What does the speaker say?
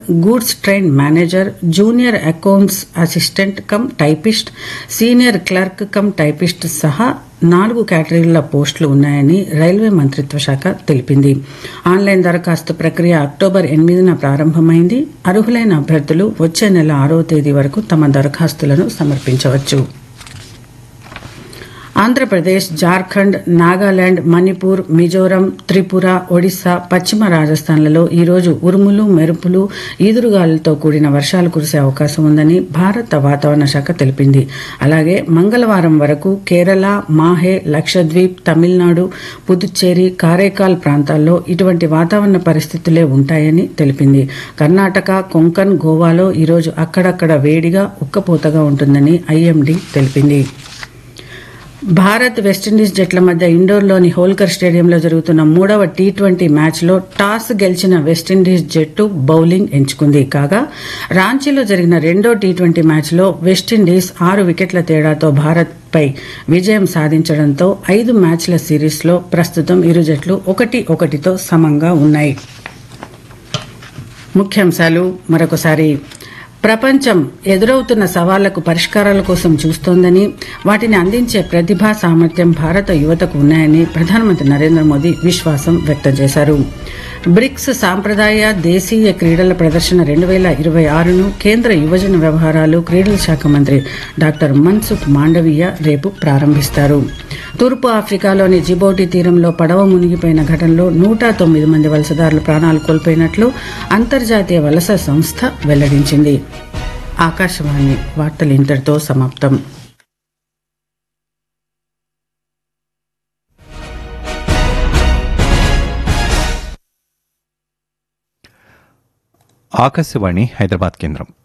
goods train manager junior accounts assistant cum typist senior clerk cum typist సహా నాలుగు కేటగిరీల పోస్టులు ఉన్నాయని రైల్వే మంత్రిత్వ శాఖ తెలిపింది ఆన్లైన్ దరఖాస్తు ప్రక్రియ అక్టోబర్ ఎనిమిదిన ప్రారంభమైంది అర్హులైన అభ్యర్థులు వచ్చే నెల ఆరో తేదీ వరకు తమ దరఖాస్తులను సమర్పించవచ్చు ఆంధ్రప్రదేశ్ జార్ఖండ్ నాగాలాండ్ మణిపూర్ మిజోరం త్రిపుర ఒడిశా పశ్చిమ రాజస్థాన్లలో ఈరోజు ఉరుములు మెరుపులు ఈదురుగాలులతో కూడిన వర్షాలు కురిసే అవకాశం ఉందని భారత వాతావరణ శాఖ తెలిపింది అలాగే మంగళవారం వరకు కేరళ మాహే లక్షద్వీప్ తమిళనాడు పుదుచ్చేరి కారైకాల్ ప్రాంతాల్లో ఇటువంటి వాతావరణ పరిస్థితులే ఉంటాయని తెలిపింది కర్ణాటక కొంకన్ గోవాలో ఈరోజు అక్కడక్కడ వేడిగా ఉక్కపోతగా ఉంటుందని ఐఎండీ తెలిపింది భారత్ వెస్టిండీస్ జట్ల మధ్య ఇండోర్లోని హోల్కర్ స్టేడియంలో జరుగుతున్న మూడవ టీ ట్వంటీ మ్యాచ్లో టాస్ గెలిచిన వెస్టిండీస్ జట్టు బౌలింగ్ ఎంచుకుంది కాగా రాంచీలో జరిగిన రెండో టీ ట్వంటీ మ్యాచ్లో వెస్టిండీస్ ఆరు వికెట్ల తేడాతో భారత్ పై విజయం సాధించడంతో ఐదు మ్యాచ్ల సిరీస్లో ప్రస్తుతం ఇరు జట్లు ఒకటి ఒకటితో సమంగా ఉన్నాయి ముఖ్యాంశాలు మరొకసారి ప్రపంచం ఎదురవుతున్న సవాళ్లకు పరిష్కారాల కోసం చూస్తోందని వాటిని అందించే ప్రతిభా సామర్థ్యం భారత యువతకు ఉన్నాయని ప్రధానమంత్రి నరేంద్ర మోదీ విశ్వాసం వ్యక్తం చేశారు బ్రిక్స్ సాంప్రదాయ దేశీయ క్రీడల ప్రదర్శన రెండు వేల ఇరవై ఆరును కేంద్ర యువజన వ్యవహారాలు క్రీడల శాఖ మంత్రి డాక్టర్ మన్సుఖ్ మాండవీయ రేపు ప్రారంభిస్తారు తూర్పు ఆఫ్రికాలోని జిబౌటి తీరంలో పడవ మునిగిపోయిన ఘటనలో నూట తొమ్మిది మంది వలసదారులు ప్రాణాలు కోల్పోయినట్లు అంతర్జాతీయ వలస సంస్థ వెల్లడించింది ఆకాశవాణి వార్తలు ఇంతటితో సమాప్తం ఆకాశవాణి హైదరాబాద్ కేంద్రం